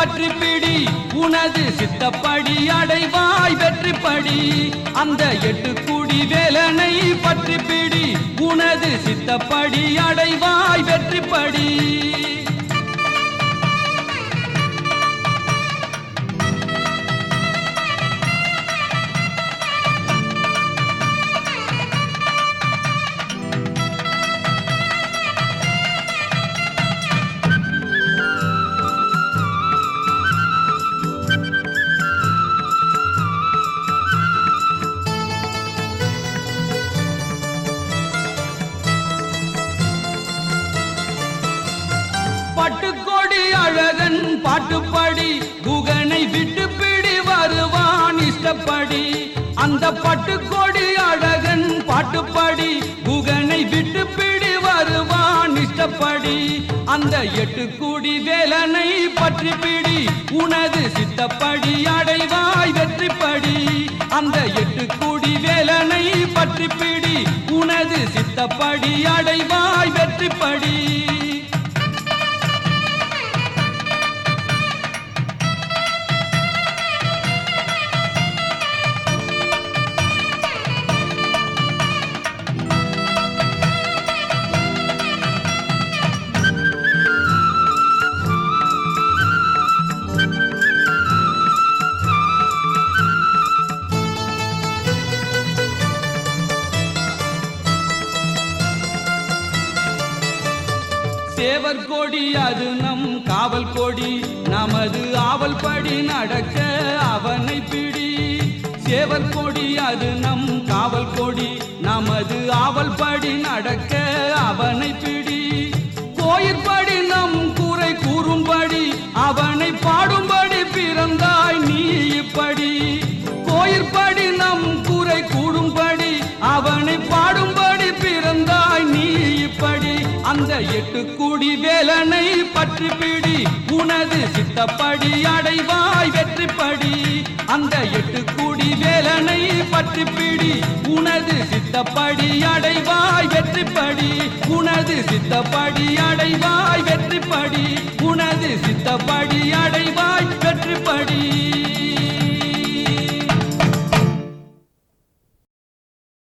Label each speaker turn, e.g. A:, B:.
A: பற்றி பிடி உனது சித்தப்படி அடைவாய் வெற்றிப்படி அந்த எட்டு குடி வேலனை பற்றி பிடி உனது சித்தப்படி அடைவாய் வெற்றிப்படி பட்டுக்கொடி அழகன் பாட்டுப்படி குகனை விட்டு பிடி வருவான் இஷ்டப்படி அந்த பட்டுக்கொடி அழகன் பாட்டுப்படி குகனை விட்டு பிடி வருவான் இஷ்டப்படி அந்த எட்டு கூடி வேலனை பற்றி பிடி உனது சித்தப்படி அடைவாய் வெற்றிப்படி அந்த எட்டு கூடி வேலனை பற்றி பிடி உனது சித்தப்படி அடைவாய் வெற்றிப்படி சேவர் கொடி அது நம் காவல் கொடி நமது ஆவல் படி நடக்க அவனை பிடி சேவர் கொடி அது நம் காவல் கொடி நமது ஆவல் படி நடக்க அவனை பிடி கோயிற்படி நம் குறை கூறும்படி அவனை பாடும்படி பிறந்தாய் நீ இப்படி கோயிற்படி நம் குறை கூடும்படி அவனை பாடும்படி பிறந்தாய் நீ இப்படி அந்த எட்டு கூடி வேலனை பற்றி பிடி உனது சித்தப்படி அடைவாய் வெற்றிப்படி அந்த எட்டு கூடி வேலனை பற்றி பிடி உனது சித்தப்படி அடைவாய் வெற்றிப்படி உனது சித்தப்படி அடைவாய் வெற்றிப்படி உனது சித்தப்படி அடைவாய்